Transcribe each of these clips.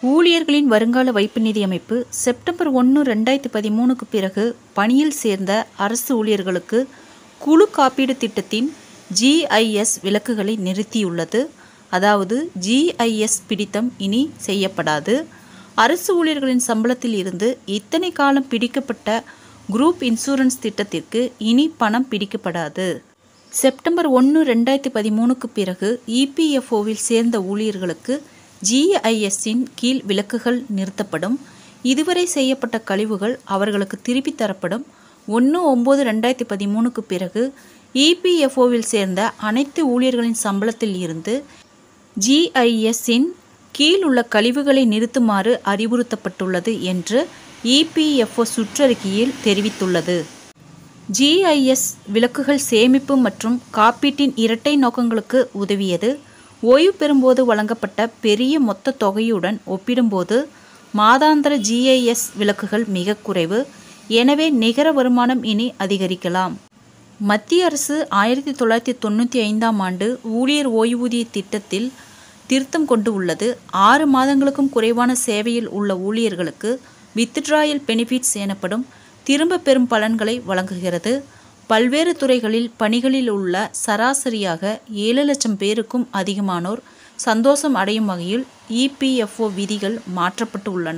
ஊழியர்களின் வருங்கால வைப்பு நிதி அமைப்பு செப்டம்பர் ஒன்று ரெண்டாயிரத்தி பதிமூணுக்கு பிறகு பணியில் சேர்ந்த அரசு ஊழியர்களுக்கு குழு காப்பீடு திட்டத்தின் ஜிஐஎஸ் விலக்குகளை நிறுத்தியுள்ளது அதாவது ஜிஐஎஸ் பிடித்தம் இனி செய்யப்படாது அரசு ஊழியர்களின் சம்பளத்தில் இருந்து இத்தனை காலம் பிடிக்கப்பட்ட குரூப் இன்சூரன்ஸ் திட்டத்திற்கு இனி பணம் பிடிக்கப்படாது செப்டம்பர் ஒன்று ரெண்டாயிரத்தி பதிமூணுக்கு பிறகு இபிஎஃப்ஓவில் சேர்ந்த ஊழியர்களுக்கு ஜிஐஎஸ்ஸின் கீழ் விலக்குகள் நிறுத்தப்படும் இதுவரை செய்யப்பட்ட கழிவுகள் அவர்களுக்கு திருப்பித் தரப்படும் ஒன்று ஒம்பது ரெண்டாயிரத்தி பதிமூணுக்கு பிறகு இபிஎஃப்ஓவில் சேர்ந்த அனைத்து ஊழியர்களின் சம்பளத்தில் இருந்து ஜிஐஎஸ்ஸின் கீழ் உள்ள கழிவுகளை நிறுத்துமாறு அறிவுறுத்தப்பட்டுள்ளது என்று இபிஎஃப்ஓ சுற்றறிக்கையில் தெரிவித்துள்ளது ஜிஐஎஸ் விலக்குகள் சேமிப்பு மற்றும் காப்பீட்டின் இரட்டை நோக்கங்களுக்கு உதவியது ஓய்வு பெறும்போது வழங்கப்பட்ட பெரிய மொத்த தொகையுடன் ஒப்பிடும்போது மாதாந்திர ஜிஐஎஸ் விலக்குகள் மிக குறைவு எனவே நிகர வருமானம் இனி அதிகரிக்கலாம் மத்திய அரசு ஆயிரத்தி தொள்ளாயிரத்தி தொண்ணூற்றி ஐந்தாம் ஆண்டு ஊழியர் ஓய்வூதிய திட்டத்தில் திருத்தம் கொண்டு உள்ளது ஆறு மாதங்களுக்கும் குறைவான சேவையில் உள்ள ஊழியர்களுக்கு வித்ட்ராயல் பெனிஃபிட்ஸ் எனப்படும் திரும்ப பெறும் பலன்களை வழங்குகிறது பல்வேறு துறைகளில் பணிகளில் உள்ள சராசரியாக ஏழு லட்சம் பேருக்கும் அதிகமானோர் சந்தோஷம் அடையும் வகையில் இபிஎஃப்ஓ விதிகள் மாற்றப்பட்டு உள்ளன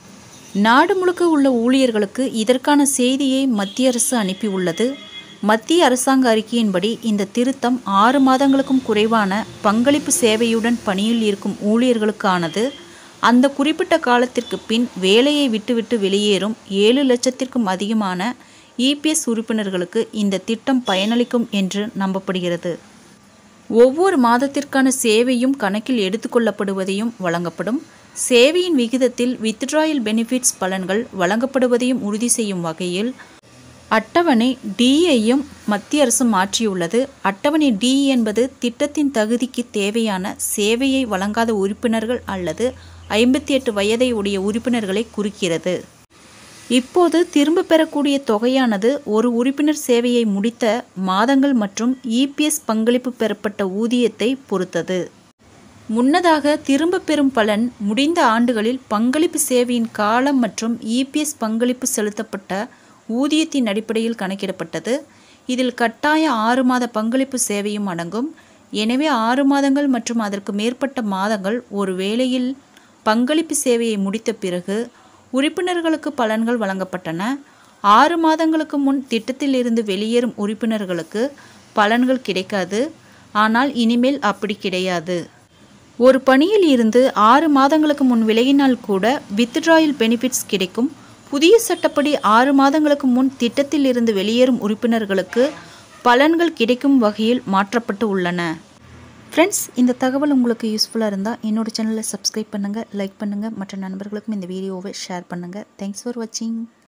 நாடு முழுக்க உள்ள ஊழியர்களுக்கு இதற்கான செய்தியை மத்திய அரசு அனுப்பியுள்ளது மத்திய அரசாங்க அறிக்கையின்படி இந்த திருத்தம் ஆறு மாதங்களுக்கும் குறைவான பங்களிப்பு சேவையுடன் பணியில் இருக்கும் ஊழியர்களுக்கானது அந்த குறிப்பிட்ட காலத்திற்கு பின் வேலையை விட்டுவிட்டு வெளியேறும் ஏழு லட்சத்திற்கும் அதிகமான இபிஎஸ் உறுப்பினர்களுக்கு இந்த திட்டம் பயனளிக்கும் என்று நம்பப்படுகிறது ஒவ்வொரு மாதத்திற்கான சேவையும் கணக்கில் எடுத்துக்கொள்ளப்படுவதையும் வழங்கப்படும் சேவையின் விகிதத்தில் வித்ட்ராயல் பெனிஃபிட்ஸ் பலன்கள் வழங்கப்படுவதையும் உறுதி செய்யும் வகையில் அட்டவணை டியையும் மத்திய அரசு மாற்றியுள்ளது அட்டவணை டி என்பது திட்டத்தின் தகுதிக்கு தேவையான சேவையை வழங்காத உறுப்பினர்கள் அல்லது ஐம்பத்தி எட்டு வயதை உடைய உறுப்பினர்களை குறிக்கிறது இப்போது திரும்ப பெறக்கூடிய தொகையானது ஒரு உறுப்பினர் சேவையை முடித்த மாதங்கள் மற்றும் இபிஎஸ் பங்களிப்பு பெறப்பட்ட ஊதியத்தை பொறுத்தது முன்னதாக திரும்ப பெறும் பலன் முடிந்த ஆண்டுகளில் பங்களிப்பு சேவையின் காலம் மற்றும் இபிஎஸ் பங்களிப்பு செலுத்தப்பட்ட ஊதியத்தின் அடிப்படையில் கணக்கிடப்பட்டது இதில் கட்டாய ஆறு மாத பங்களிப்பு சேவையும் அடங்கும் எனவே ஆறு மாதங்கள் மற்றும் அதற்கு மேற்பட்ட மாதங்கள் ஒரு வேளையில் பங்களிப்பு சேவையை முடித்த பிறகு உறுப்பினர்களுக்கு பலன்கள் வழங்கப்பட்டன ஆறு மாதங்களுக்கு முன் திட்டத்தில் இருந்து வெளியேறும் உறுப்பினர்களுக்கு பலன்கள் கிடைக்காது ஆனால் இனிமேல் அப்படி கிடையாது ஒரு பணியில் இருந்து ஆறு மாதங்களுக்கு முன் விலகினால் கூட வித்ட்ராயல் பெனிஃபிட்ஸ் கிடைக்கும் புதிய சட்டப்படி ஆறு மாதங்களுக்கு முன் திட்டத்தில் இருந்து வெளியேறும் உறுப்பினர்களுக்கு பலன்கள் கிடைக்கும் வகையில் மாற்றப்பட்டு உள்ளன ஃப்ரெண்ட்ஸ் இந்த தகவல் உங்களுக்கு யூஸ்ஃபுல்லாக இருந்தால் என்னோட சேனலை சப்ஸ்கிரைப் பண்ணுங்கள் லைக் பண்ணுங்கள் மற்ற நண்பர்களுக்கும் இந்த வீடியோவை ஷேர் பண்ணுங்கள் தேங்க்ஸ் ஃபார் வாட்சிங்